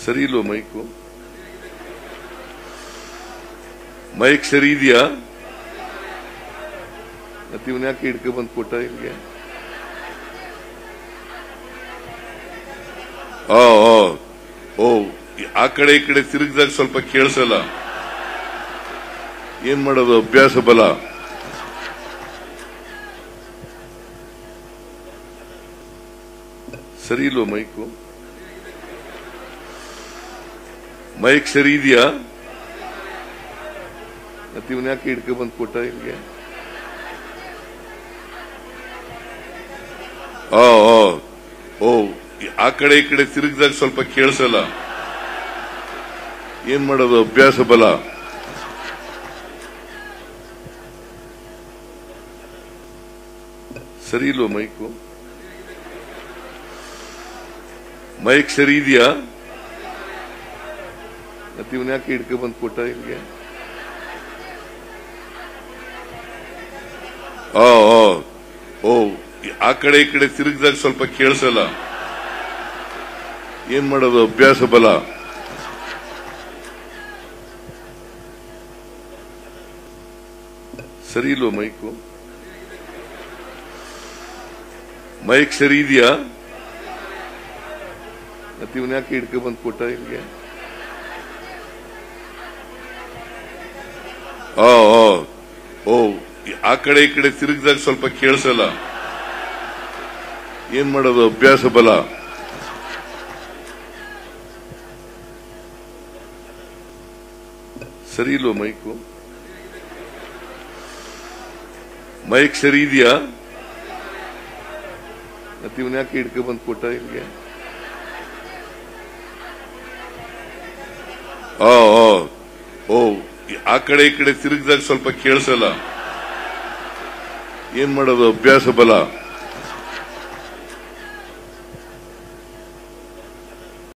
ಸರಿ ಇಲ್ವೋ mike mic ಸರಿ ಇದೆಯಾ ಮತ್ತೆ ಇವನ್ ಯಾಕೆ ಹಿಡ್ಕೊ ಬಂದ್ ಕೊಟ್ಟ ಇಲ್ಲಿಗೆ ಆ, ಆ. ಓ ಆ ಕಡೆ ಈ ಕಡೆ ತಿರುಗಿದಾಗ ಸ್ವಲ್ಪ ಕೇಳಿಸಲ್ಲ ಏನ್ ಮಾಡೋದು ಅಭ್ಯಾಸ ಬಲ ಸರಿ ಇಲ್ವೋ ಮೈಕು ಮೈಕ್ ಸರಿ ಇದೆಯಾ ಮತ್ತೆ ಇವನ್ ಯಾಕೆ ಹಿಡ್ಕೊ ಬಂದ್ ಕೊಟ್ಟ ಇಲ್ಲಿಗೆ ಆ, ಆ. ಓ ಆ ಕಡೆ ಈ ಕಡೆ ತಿರುಗಿದಾಗ ಸ್ವಲ್ಪ ಕೇಳಿಸಲ್ಲ ಏನ್ ಮಾಡೋದು ಅಭ್ಯಾಸ ಬಲ ಸರಿ ಇಲ್ವೋ ಮೈಕು ಮೈಕ್ ಸರಿ ಇದೆಯಾ ಮತ್ತೆ ಇವನ್ ಯಾಕೆ ಹಿಡ್ಕೊ ಬಂದ್ ಕೊಟ್ಟ ಇಲ್ಲಿಗೆ ಆ, ಆ. ಓ ಆ ಕಡೆ ಈ ಕಡೆ ತಿರುಗಿದಾಗ ಸ್ವಲ್ಪ ಕೇಳಿಸಲ್ಲ ಏನ್ ಮಾಡೋದು ಅಭ್ಯಾಸ ಬಲ ಸರಿ ಇಲ್ವೋ ಮೈಕು ಮೈಕ್ ಸರಿ ಇದೆಯಾ ಮತ್ತೆ ಇವನ್ ಯಾಕೆ ಹಿಡ್ಕೊ ಬಂದ್ ಕೊಟ್ಟ ಇಲ್ಲಿಗೆ ಆ, ಆ. ಓ ಆ ಕಡೆ ಈ ಕಡೆ ತಿರುಗಿದಾಗ ಸ್ವಲ್ಪ ಕೇಳಿಸಲ್ಲ ಏನ್ ಮಾಡೋದು ಅಭ್ಯಾಸ ಬಲ ಸರಿ ಇಲ್ವೋ ಮೈಕು ಮೈಕ್ ಸರಿ ಇದೆಯಾ ಮತ್ತೆ ಇವನ್ ಯಾಕೆ ಹಿಡ್ಕೊ ಬಂದ್ ಕೊಟ್ಟ ಇಲ್ಲಿಗೆ ಆ, ಆ. ಓ ಆ ಕಡೆ ಈ ಕಡೆ ತಿರುಗಿದಾಗ ಸ್ವಲ್ಪ ಕೇಳಿಸಲ್ಲ ಏನ್ ಮಾಡೋದು ಅಭ್ಯಾಸ ಬಲ